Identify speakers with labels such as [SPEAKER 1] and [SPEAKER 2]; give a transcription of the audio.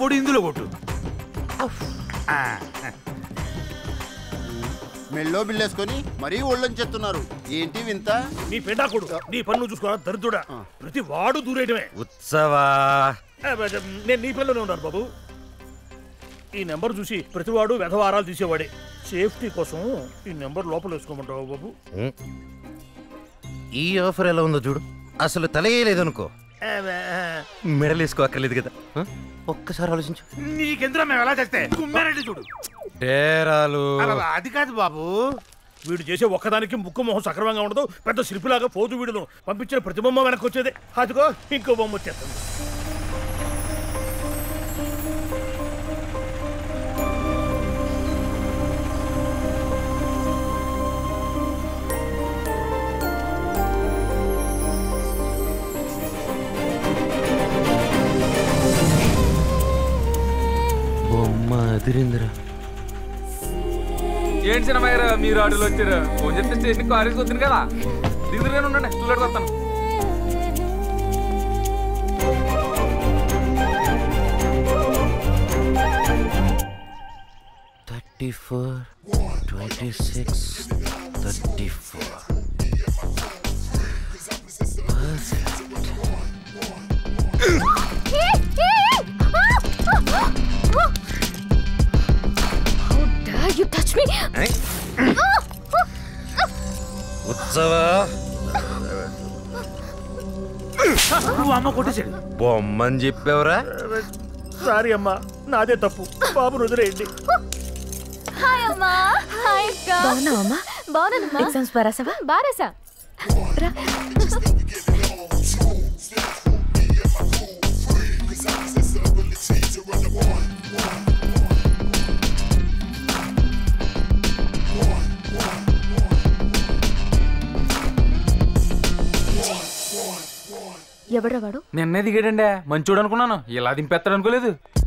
[SPEAKER 1] ఇంకోటి ఇందులో కొట్టు ఆ,
[SPEAKER 2] మెళ్ళో బిల్లేసుకొని మరీ ఒళ్ళని చెప్తున్నారు ఏంటి వింత
[SPEAKER 3] నీ పెండాకుడు నీ పన్ను చూసుకోరా దరిద్రుడా ప్రతి వాడు దూరేయడమే
[SPEAKER 4] ఉత్సవా
[SPEAKER 3] ఆ, బ- నేను నీ పిల్లనే ఉన్నాను బాబు ఈ నెంబర్ చూసి ప్రతివాడు వ్యధవారాలు తీసేవాడే సేఫ్టీ కోసం ఈ నెంబర్ లోపల వేసుకోమంటావు బాబు
[SPEAKER 4] ఉం. ఈ ఆఫర్ ఎలా ఉందో చూడు అసలు తలయేయలేదనుకో
[SPEAKER 3] ఆ, ఆ,
[SPEAKER 4] మెడలు వేసుకో అక్కర్లేదు కదా ఆ? ఒక్కసారి ఆలోచించు
[SPEAKER 1] నీకెందులో మేము ఎలా చేస్తే కుమ్మారెడ్డి చూడు
[SPEAKER 4] డేరాలు
[SPEAKER 1] అబ్బబ్బా, అది కాదు బాబు
[SPEAKER 3] వీడు చేసే ఒక్కదానికి ముక్కు మొహం సక్రమంగా ఉండదు పెద్ద శిల్పిలాగా పోతు వీడును పంపించిన ప్రతి బొమ్మ వెనక్కి వచ్చేదే అదిగో ఇంకో బొమ్మ వచ్చేస్తుంది
[SPEAKER 4] బొమ్మ అదిరిందిరా
[SPEAKER 5] ఏంటి సినిమా గారు మీరు ఆటోలో వచ్చారు ఫోన్ చేస్తే స్టేషన్ కార్ వచ్చింది కదా దిగుదురుగానే ఉండండి స్టూలెట్ వస్తాను
[SPEAKER 4] thirty four twenty six thirty four
[SPEAKER 6] How dare you touch me?
[SPEAKER 4] ఉత్సవా
[SPEAKER 3] నువ్వు అమ్మ కొట్టేసాడు
[SPEAKER 4] బొమ్మని చెప్పావురా
[SPEAKER 3] సారీ అమ్మా నాదే తప్పు బాబు వదిలేయండి
[SPEAKER 6] హాయ్ అమ్మా హాయ్ అక్క బాగున్నావమ్మా బాగున్నానమ్మా ఎగ్జామ్స్ బారాసావా బారాసా రా ఎవడ్రా వాడు
[SPEAKER 5] నిన్నే దిగాడండి మంచోడు అనుకున్నాను ఇలా దింపేస్తాడు అనుకోలేదు